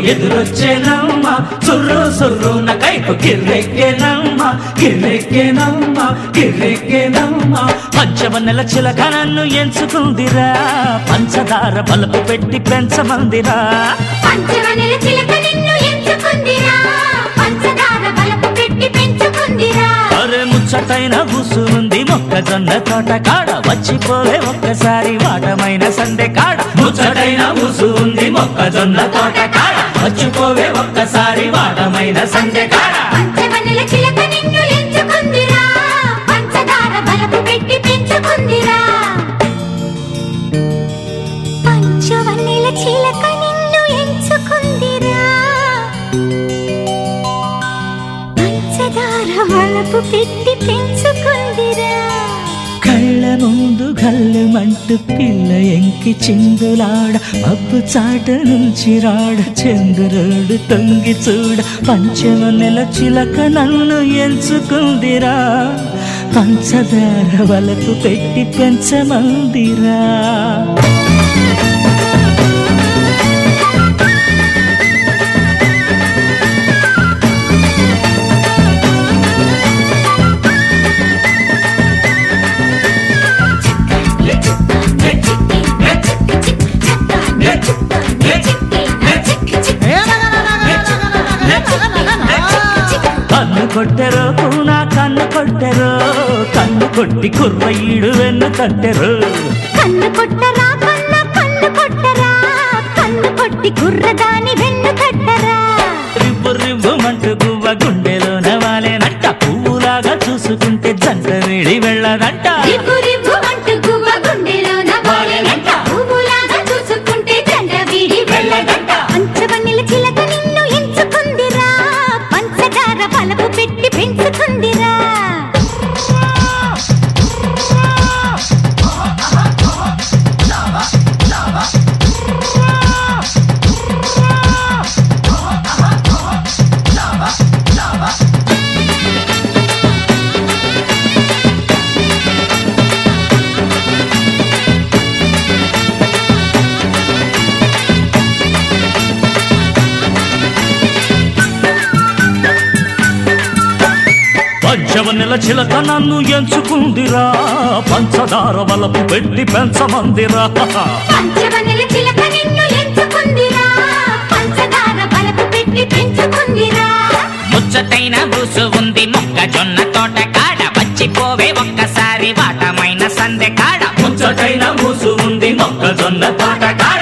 ఎదురొచ్చేనమ్మ సుర్రు సుర్రున కైపు కిర్రెక్కేనమ్మ కిర్రెక్కేనమ్మ కిర్రెక్కేనమ్మ పంచవన్నెల చిలక నన్ను ఎంచుకుందిరా పంచదార బలుపు పెట్టి పెంచమందిరా పంచవనెల చిలక నిన్ను ఎంచుకుందిరా పంచదార బలపు పెట్టి పెంచుకుందిరా అరే ముచ్చటైన బుసు ఉంది మొక్కజొన్న తోట కాడ వచ్చిపోలే ఒక్కసారి వాటమైన సందె కాడ ముచ్చటైన బుసు ఉంది మొక్కజొన్న తోట కాడ వచ్చిపోవే ఒక్కసారి వాటమైన సందె కాడ పంచవనెల చిలక నిన్ను ఎంచుకుందిరా పంచదార బలపు పెట్టి పెంచుకుందిరా పంచవన్నెల చిలక నిన్ను ఎంచుకుందిరా పంచదార బలపు పెట్టి పెంచుకుందిరా కళ్ళ ముందు గల్లుమంటూ పిల్ల ఎంకి చిందులాడ మబ్బు చాట నుంచి రాడ చంద్రుడు తొంగి చూడ పంచమ నెల చిలక నన్ను ఎంచుకుందిరా పంచదార వలపు పెట్టి పెంచమందిరా కన్ను కొట్టెరో కూనా కన్ను కొట్టెరో కన్ను కొట్టి కుర్రయ్యుడు వెన్ను తట్టెరు కన్ను కొట్టరా కన్న కన్ను కొట్టరా కన్ను కొట్టి కుర్రదాని వెన్ను కట్టరా రివ్వు రివ్వుమంటూ గువ్వ గుండెలోన వాలేనంట పువ్వులాగా చూసుకుంటే జంట వేడి వెళ్ళదంట రివ్వు రివ్వు అంటూ గువ్వ గుండెలోన వాలేనంట. పువ్వులాగా చూసుకుంటే జెండ వీడి వెళ్ళదంట. పంచవన్నెల చిలక నిన్ను ఎంచుకుందిరా పంచదార బలపు పెట్టి పెంచుకుందిరా పంచవన్నెల చిలక నన్ను ఎంచుకుందిరా పంచదార వలపు పెట్టి పెంచమందిరా పంచవన్నెల చిలక నిన్ను ఎంచుకుందిరా పంచదార బలపు పెట్టి పెంచుకుందిరా ముచ్చటైన బూసు ఉంది మొక్కజొన్న తోట కాడ వచ్చిపోవే ఒక్కసారి వాటమైన సందె కాడ ముచ్చటైన మూసు ఉంది మొక్కజొన్న తోట కాడ